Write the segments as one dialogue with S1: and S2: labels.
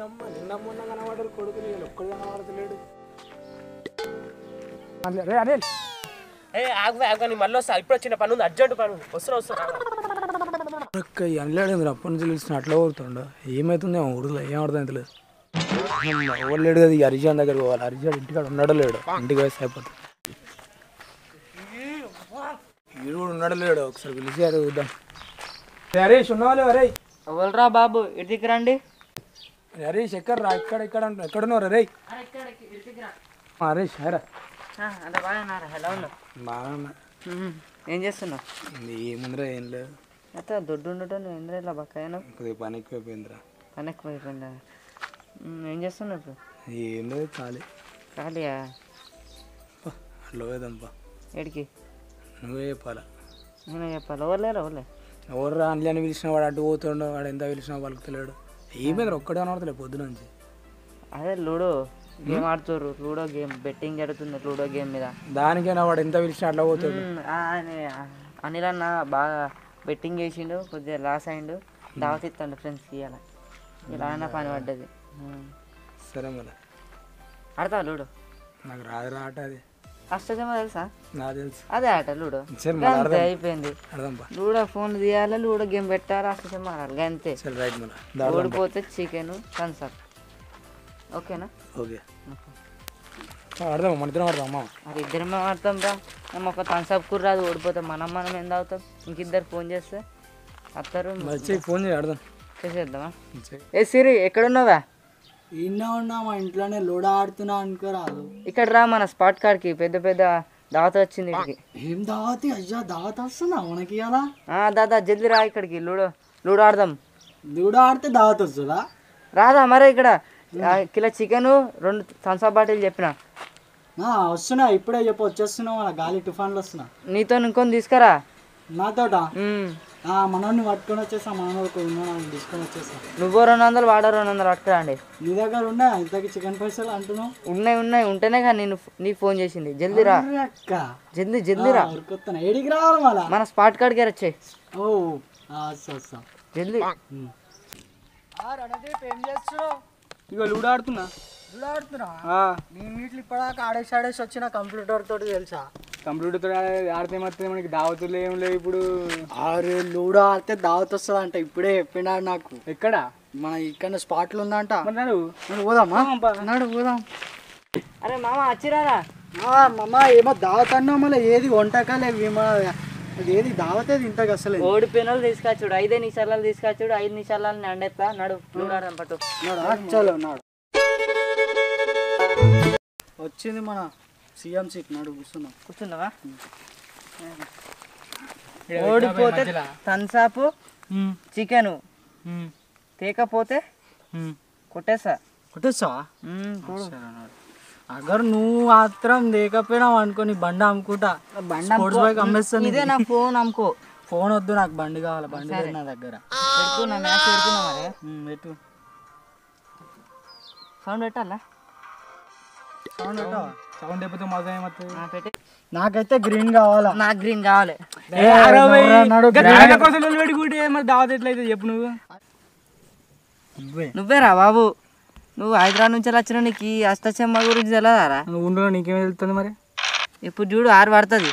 S1: అమ్మ నిన్న మొన్న కనబడరు కొడుకు వీళ్ళు ఒక్కడు కనబడతలేడు రే అనిల్
S2: ఏ ఆగు ఆగు నీ మళ్ళీ వస్తా ఇప్పుడు వచ్చిన పని ఉంది అర్జెంట్ పని ఉంది వస్తున్నా వస్తున్నా
S1: అక్క అనలేడు అప్పటి నుంచి తెలిసిన అట్లా పోతుండ ఏమవుతుంది ఏమో ఊరిలో ఏం అర్థం తెలియదు ఎవరు లేడు కదా ఈ హరిజాన్ దగ్గర పోవాలి హరిజాన్ ఇంటికాడ ఉన్నాడో లేడు ఇంటికి వేసి అయిపోతుంది వీడు కూడా ఉన్నాడో లేడు ఒకసారి పిలిచి అది చూద్దాం రే హరీష్ ఉన్నవాళ్ళు హరే
S3: ఎవరురా బాబు ఇటుకి రండి
S1: హరీష్ ఎక్కడ రా ఎక్కడ ఎక్కడ అంటున్నావు? ఎక్కడ ఉన్నారు రే హరీష్ హరా
S3: అంత బాగా ఎలా ఉన్నావు
S1: బాగా
S3: ఏం చేస్తున్నావు
S1: ఏముందిరా ఏం లేదు
S3: అయితే దొడ్డు ఉండటం నువ్వు ఎందుకు ఇలా బక్కయ్యాను
S1: కొద్దిగా పని ఎక్కువైపోయిందిరా
S3: పని ఎక్కువ అయిపోయిందా ఉమ్, ఏం చేస్తున్నావు ఇప్పుడు
S1: ఏం లేదు ఖాళీ
S3: ఖాళీయా
S1: అట్లా పోయేదంపా
S3: ఏడికి
S1: నువ్వే చెప్పాలా
S3: నేను చెప్పాలి ఎవరు లేరు ఎవరులే
S1: ఎవరు రాని అని పిలిచినా వాడు అడ్డు పోతుండో వాడు ఎంత పిలిచినా పలుకుతలేడు ఏమైంది ఒక్కడే కనబడతలే పొద్దు నుంచి
S3: అదే లూడో గేమ్ ఆడుతుర్రు లూడో గేమ్ బెట్టింగ్ జరుగుతుంది లూడో గేమ్ మీద
S1: దానికైనా వాడు ఎంత పిలిచినా అట్లా పోతాడు
S3: ఉమ్, ఆ, ఆయన- అనిల్ అన్న బాగా బెట్టింగ్ చేసిండు కొద్దిగా లాస్ అయిండు దావత్ ఇస్తాడు ఫ్రెండ్స్కి ఇవాళ ఇలా అన్న పని పడ్డది ఉమ్.
S1: సరే మరి
S3: ఆడతావా లూడో
S1: నాకు రాదురా ఆట అది
S3: అష్టజమ తెలుసా
S1: నాకు తెలుసు
S3: అదే ఆట లూడో
S1: సరే మరి
S3: అంతే
S1: అర్థం
S3: అయిపోయింది
S1: అర్థంపా
S3: లూడో ఫోన్ తీయాలి లూడో గేమ్ పెట్టాలి అష్టజమ ఆడాలి అంతే
S1: సరే రైట్ మళ్ళీ దాడదాం
S3: ఓడిపోతే చికెన్ థమ్స్అప్ ఓకేనా
S1: ఓకే ఆడదాం మన ఇద్దరం ఆడదాం అమ్మ
S3: మరి ఇద్దరమే ఆడతాం రా మేము ఒక థమ్స్అప్ కూడా రాదు ఓడిపోతాం మనం మనం ఏం తాగుతాం ఇంకిద్దరు ఫోన్ చేస్తే వస్తారు
S1: మరి చెయ్యి ఫోన్ చేయి ఆడదాం
S3: చేసేద్దామా
S1: చెయ్యి
S3: ఏ సిరి ఎక్కడున్నావా
S4: ఇన్నా ఉన్నా మా ఇంట్లోనే లోడ ఆడుతున్నా అనుకోరాదు
S3: ఇక్కడ రా మన స్పాట్ కార్డ్కి పెద్ద పెద్ద దావత వచ్చింది ఇక్కడికి
S4: ఏం దావతి అయ్యా దావత్ వస్తుందా మనకి అలా
S3: ఆ, దాదా జల్దీ రా ఇక్కడికి లూడో లూడో ఆడదాం
S4: లూడ ఆడితే దావత్ వస్తుందా
S3: రాదా మరే ఇక్కడ ఆ, కిలో చికెన్ రెండు థమ్స్అప్ బాటిల్ చెప్పిన
S4: ఆ, వస్తున్నా ఇప్పుడే చెప్పు వచ్చేస్తున్నా మన గాలి తుఫాన్లు వస్తున్నా
S3: నీతో ఇంకొని తీసుకురా
S4: నాతోట
S3: ఉమ్.
S4: మనోడిని పట్టుకొని వచ్చేసా మనోడికి ఉన్నా తీసుకొని వచ్చేసా
S3: నువ్వు రెండు వందలు వాడో రెండు వందలు పట్టుకురండి
S4: నీ దగ్గర ఉన్నా ఇంతకి చికెన్ పైసలు అంటున్నావు
S3: ఉన్నాయి ఉన్నాయి ఉంటేనే కానీ నేను నీకు ఫోన్ చేసింది జల్దీ రా
S4: అరే అక్క
S3: జల్దీ జల్దీ రా
S4: ఉరుకొత్తున్నా ఏడికి రావాలి మళ్ళా
S3: మన స్పాట్ కార్డ్కి వచ్చాయి
S4: ఓ ఆ, వస్తా వస్తా
S3: జల్దీ
S4: ఏం చేస్తున్నావు
S1: ఇక లూడో ఆడుతున్నా
S4: లూడో ఆడుతున్నా నేను వీటిని ఇప్పటిదాకా ఆడేసి ఆడేసి వచ్చిన కంప్యూటర్ తోటి తెలుసా
S1: కంప్యూటర్తో ఆడితే మాత్రం మనకి దావతులు ఏం లేవు ఇప్పుడు
S4: ఆరు లూడో ఆడితే దావత్ వస్తుంది అంట ఇప్పుడే చెప్పినాడు నాకు
S1: ఎక్కడ
S4: మన ఇక్కడ స్పాట్లు ఉందంట
S1: మరి నడు.
S4: నడు పోదామా నడు పోదాం
S3: అరే మామ వచ్చిరారా
S4: ఆ, మమ్మ ఏమో దావత్ అన్నావు మళ్ళీ ఏది వంటకాలే ఏమో అది ఏది దావతే ఇంతకు అసలు
S3: ఓడిపోయిన వాళ్ళు తీసుకొచ్చుడు ఐదే నిమిషాలు తీసుకొచ్చుడు ఐదు నిమిషాలు అండెత్తా నడు లూడాడదాం పట్టు
S4: చలో నాడు వచ్చింది మన సీఎం సీట్ నాడు కూర్చున్నాం
S3: కూర్చున్నావా ఓడిపోతే థన్సాప్ చికెన్ తేకపోతే కొట్టేస్తా
S4: కొట్టేస్తావా
S3: ఉమ్, చూడు
S4: అగర్ నువ్వు మాత్రం లేకపోయినావు అనుకో నీ బండి అమ్ముకుంటా
S3: బండి
S4: స్పోర్ట్స్ బైక్ అమ్మేస్తాను
S3: ఇదే నా ఫోన్ అమ్ముకో
S4: ఫోన్ వద్దు నాకు బండి కావాలి బండి లేదు నా దగ్గర
S3: పెడుతున్నా మ్యాచ్ పెడుతున్నా మరి
S4: ఉమ్, పెట్టు
S3: సౌండ్ పెట్టాలా
S4: సౌండ్ పెట్టవా
S1: సౌండ్ అయిపోతే మజా ఏమవుతుంది
S3: ఆ, పెట్టి
S4: నాకైతే గ్రీన్ కావాలా
S3: నాకు గ్రీన్ కావాలి
S4: నాడు
S1: పెట్టుకుంటే మరి దావత్ ఎట్లయితే చెప్పు నువ్వు
S3: నువ్వేరా బాబు నువ్వు హైదరాబాద్ నుంచి వచ్చిన నీకు ఈ అష్టచమ్మ గురించి తెలియదారా
S1: నువ్వు ఉండవు నీకేం వెళ్తుంది మరి
S3: ఇప్పుడు చూడు ఆరు పడుతుంది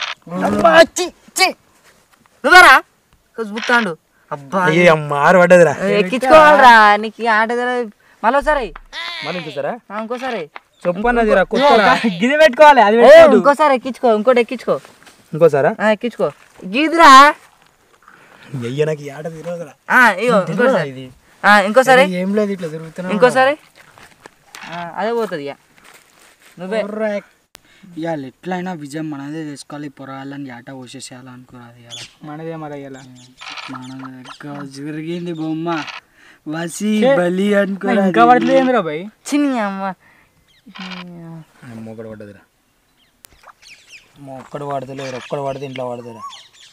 S3: నువ్వేరా బుక్తాండు అబ్బా
S1: మారు పడ్డదిరా
S3: ఎక్కించుకోవాలరా నీకు ఈ ఆట తెలియదు మళ్ళీ ఒకసారి
S1: మరి ఇంకోసారా
S3: ఆ, ఇంకోసారి
S1: చెప్పన్నదిరా కొత్త గిది పెట్టుకోవాలి అది
S3: ఏ, ఇంకోసారి ఎక్కించుకో ఇంకోటి ఎక్కించుకో
S1: ఇంకోసారా
S3: ఆ, ఎక్కించుకో గీదిరా
S1: అయ్య నాకు ఈ ఆట తెలియదురా
S3: ఆ, ఇగో ఇంకోసారి ఆ, ఇంకోసారి
S4: ఏం లేదు ఇట్లా తిరుగుతున్నా
S3: ఇంకోసారి ఆ, అదే పోతుంది ఇక నువ్వే
S4: ఇవాళ ఎట్లయినా విజయం మనదే చేసుకోవాలి పొరగాలని ఆట పోసేసేయాలి అనుకోరాదు ఇవాళ
S1: మనదే మరి అయ్యాల
S4: మన దగ్గర జరిగింది బొమ్మ వసి బలి అనుకోరా
S1: ఇంకా పడట్లేదు రా భయ్
S3: చిన్ని అమ్మ
S1: ఒక్కడు పడ్డదిరా ఒక్కడు వాడతలేరు ఒక్కడు వాడితే ఇంట్లో వాడతారా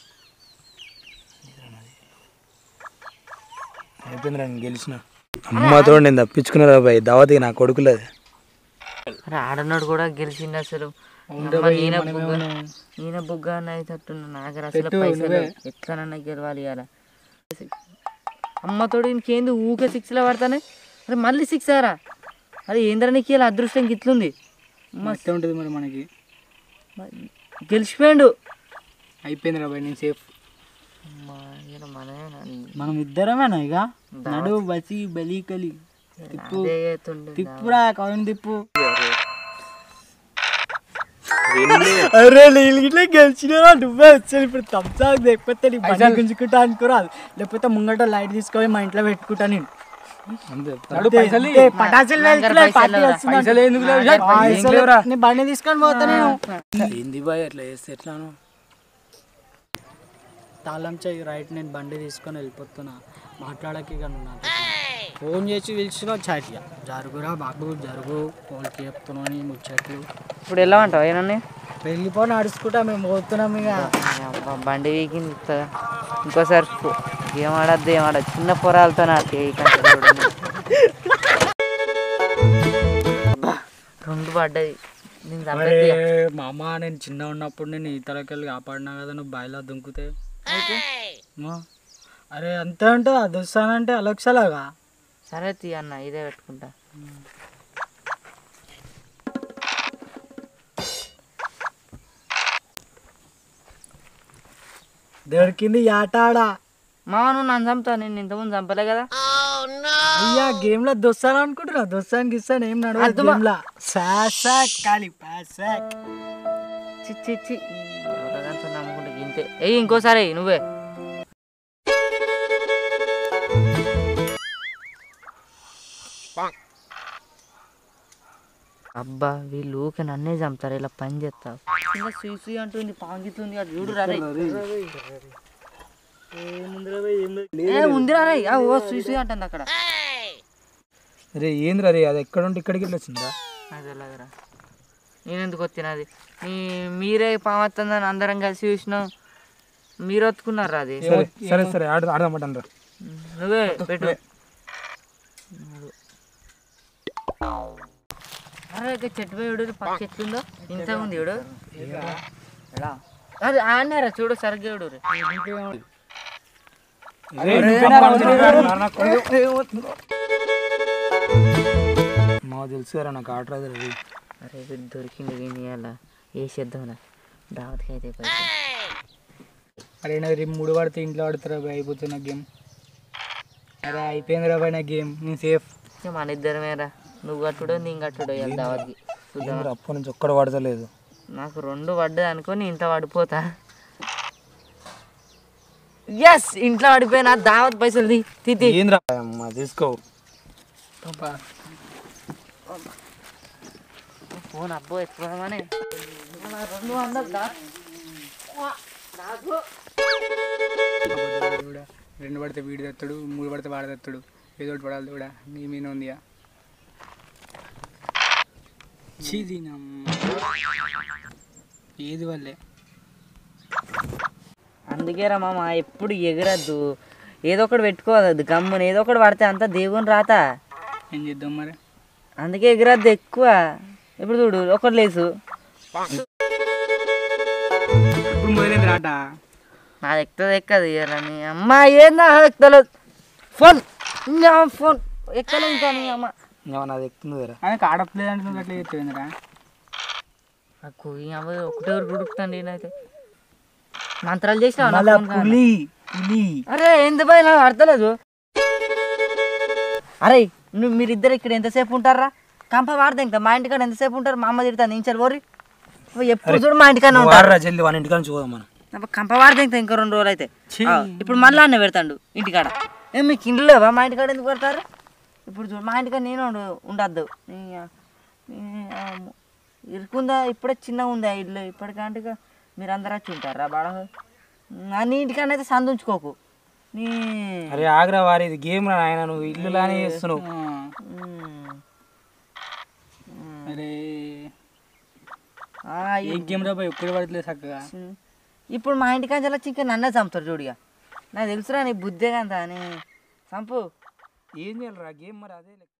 S1: అయిపోయిందిరా నేను గెలిచిన అమ్మతో నేను తప్పించుకున్నారా భయ్ దావతికి నా కొడుకులది
S3: అరే ఆడన్నాడు కూడా గెలిచిండు అసలు అమ్మ, ఈయన బుగ్గ ఈయన బుగ్గ అని అయితట్టున్నా నాకు అసలు పైసలు ఎట్లనన్నా గెలవాలి ఇవాళ అమ్మతోడు ఇంకేంది ఊకే సిక్స్లో పడతానే అరే మళ్ళీ సిక్స్ ఆరా అరే ఏంద్రా నీకు ఇలా అదృష్టం ఇట్లుంది
S4: మస్తు ఉంటుంది మరి మనకి
S3: గెలిచిపోయాడు
S4: అయిపోయింది రా బాయ్ నేను సేఫ్
S3: మనమే
S4: మనం ఇద్దరమేనా ఇక నడు బసి బలి కలి తిప్పు
S3: అదే చేస్తుండే.
S4: తిప్పురా కౌన్ తిప్పు అరే నేను ఇట్లా గెలిచినా నువ్వే వచ్చాను ఇప్పుడు తప్పా లేకపోతే నీ బండి గుంజుకుంటా అనుకోరాదు లేకపోతే ముంగట లైట్ తీసుకొని మా ఇంట్లో పెట్టుకుంటా నేను
S1: అంతే
S4: అంతే, అంతే, పటాసులు వెళ్తున్నాయి, పార్టీ వస్తుంది అంట.
S1: పైసలు ఎందుకు లేవు?
S4: ఆ, పైసలు
S1: ఏం లేవురా?
S4: నీ బండి తీసుకొని పోతా నేను
S1: ఏంది బాయ్ అట్లా చేస్తే ఎట్లాను
S4: తాళం చెయ్యి రైట్ నేను బండి తీసుకొని వెళ్ళిపోతున్నా మాట్లాడకి ఇక నువ్వు నాతో. ఫోన్ చేసి పిలిచిన చాట్ జరుగురా బాబు జరుగు వాళ్ళకి చెప్తున్నావు అని ముచ్చట్లు
S3: ఇప్పుడు వెళ్ళమంటావు ఏనన్నా
S4: వెళ్ళిపో నడుచుకుంటా మేము పోతున్నాం ఇక
S3: అబ్బా, బండి వీకింది ఇస్తుందా ఇంకోసారి ఫో- ఏం ఆడద్దు ఏం ఆడద్దు చిన్న పొరాలతో నాకు ఈ కంటే చూడండి. అబ్బా, రెండు పడ్డది నేను చంపేస్తా ఇక.
S4: మామ నేను చిన్న ఉన్నప్పుడు నేను ఈతలకి వెళ్ళి కాపాడినా కదా నువ్వు బాయిలో దుంకుతే మా, అరే అంతే అంటే అది వస్తానంటే అలక్షలాగా
S3: సరే తీ అన్న ఇదే పెట్టుకుంటా
S4: దొరికింది ఆటాడా
S3: మా నువ్వు నన్ను చంపుతా నేను ఇంతకుముందు చంపలే కదా
S4: అయ్యా గేమ్ లో దొస్తాను అనుకుంటున్నా దొస్తానికి ఇస్తాను ఏం నడవదు గేమ్ లో సాసాక్ కాలి పాసాక్
S3: చి చి చి ఎవరికంతా నమ్ముకుంటే ఇంతే ఏయ్ ఇంకోసారి ఎయ్ నువ్వే అబ్బా వీళ్ళు ఊకే నన్నే చంపుతారు ఇలా పని చేస్తా ఇంకా సుయి సుయి అంటుంది పాంగితుంది అది చూడు రా రేయ్. ఏ ఉందిరా రే ఓ సుయి సుయి అంటుంది అక్కడ
S1: అరే ఏంద్రా రే అది ఎక్కడ ఉంటే ఇక్కడికి వెళ్ళి వచ్చిందా
S3: నాకు తెలియదురా నేను ఎందుకు వచ్చినది మీ మీరే పామత్తుందని అందరం కలిసి చూసినాం మీరు ఒత్తుకున్నారా అది
S1: సరే సరే సరే ఆడ ఆడదామంటాను రా
S3: నువ్వే పెట్టు అరే ఇక చెట్టు పోయి చూడు పక్క చెట్లు ఉందో ఇంత ఉంది చూడు అది ఆడినారా చూడు సరిగ్గా చూడు రే.
S1: మా తెలుసు కదా నాకు ఆట రాదు రే
S3: అరే వీడు దొరికింది వీడిని అలా వేసేద్దాంరా దావత్కి అయితే పైసలు.
S4: అరే నాకు రేపు మూడు పడితే ఇంట్లో ఆడుతారా బాయ్ అయిపోతున్న గేమ్ అరే అయిపోయింది రా బాయ్ నా గేమ్ నేను సేఫ్
S3: ఇక మన ఇద్దరమేరా నువ్వు కట్టుడు నేను కట్టుడు ఇవాళ దావత్కి చూద్దాం
S1: ఏంద్రా అప్పటి నుంచి ఒక్కడ పడతలేదు
S3: నాకు రెండు పడ్డది అనుకొని ఇంత పడిపోతా ఎస్ ఇంట్లో పడిపోయినా దావత్ పైసలు తీ తీ, తీ
S1: ఏంద్రా అమ్మా తీసుకో
S3: ఫోన్ అబ్బో ఎత్తుకోమని రెండు వందలు దా
S4: కూడా రెండు పడితే వీడి తెస్తాడు మూడు పడితే వాడు తెస్తాడు ఏదో ఒకటి పడాలి కూడా నీ మీద ఉందిగా చీదీనమ్మ ఏది వల్లే
S3: అందుకే రా మామ ఎప్పుడు ఎగరద్దు ఏదో ఒకటి పెట్టుకోవద్దు గమ్మున ఏదో ఒకటి పడితే అంతా దేవుని రాత
S4: ఏం చేద్దాం మరి
S3: అందుకే ఎగరద్దు ఎక్కువ ఇప్పుడు చూడు ఒకటి లేసు
S4: ఇప్పుడు మొదలైంది రాట
S3: నాది ఎక్కుతుంది ఎక్కదు ఇయ్యరని అమ్మ ఏందా ఎక్కలేదు ఫోన్ ఇంకా ఫోన్ ఎక్కలే ఇంకా నీ అమ్మ
S1: ఏమన్నా అది ఎక్కుతుంది రా
S4: ఆయనకు ఆడట్లేదు అంటే నువ్వు అట్లా చెప్తావురా
S3: నాకు ఈ అమ్మ ఒకటే గుడుకుతాండి నేనైతే మంత్రాలు చేసినా
S4: మళ్ళా పులి పులి
S3: అరే ఎంత భయ నాకు అర్థలేదు అరే నువ్వు మీరిద్దరు ఇక్కడ ఎంతసేపు ఉంటారా కంప వాడదా ఇంకా మా ఇంటికాడ ఎంతసేపు ఉంటారు మా అమ్మ తిడతాను నేను చల్ పోరి ఎప్పుడు చూడు మా ఇంటికాడ ఉంటారు
S1: వాడరా జల్ది వాని ఇంటికి నుంచి పోదాం మనం
S3: అబ్బా, కంప వాడితే ఇంకా ఇంకో రెండు రోజులు అయితే ఆ, ఇప్పుడు మళ్ళా అన్న పెడతాడు ఇంటికాడ ఏం మీకు ఇంట్లో లేవా మా ఇంటికాడ ఎందుకు పెడతారు ఇప్పుడు చూడు మా ఇంటికాడ నేను ఉండు- ఉండద్దు నీ- నీ- ఆ, ఇరుకుందా ఇప్పుడే చిన్నగా ఉందా ఇల్లు ఇప్పటికంటే ఇక మీరు అందరు వచ్చి ఉంటారా బాడ నీ ఇంటికాడ అయితే సందు ఉంచుకోకు నీ
S1: అరే ఆగ్రా వారి ఇది గేమ్ రా ఆయన నువ్వు ఇల్లు లానే చేస్తున్నావు
S3: ఉమ్.
S4: అరే
S3: ఆ,
S4: ఏ గేమ్ రా బాయ్ ఎప్పుడు పడట్లేదు చక్కగా
S3: ఈ- ఇప్పుడు మా ఇంటికాడ వచ్చి ఇంకా నన్నే చంపుతారు చూడిగా నాకు తెలుసురా నీ బుద్ధే కదా అని చంపు
S1: ఏం చేయాలి రా గేమ్ మరి అదే లెక్క.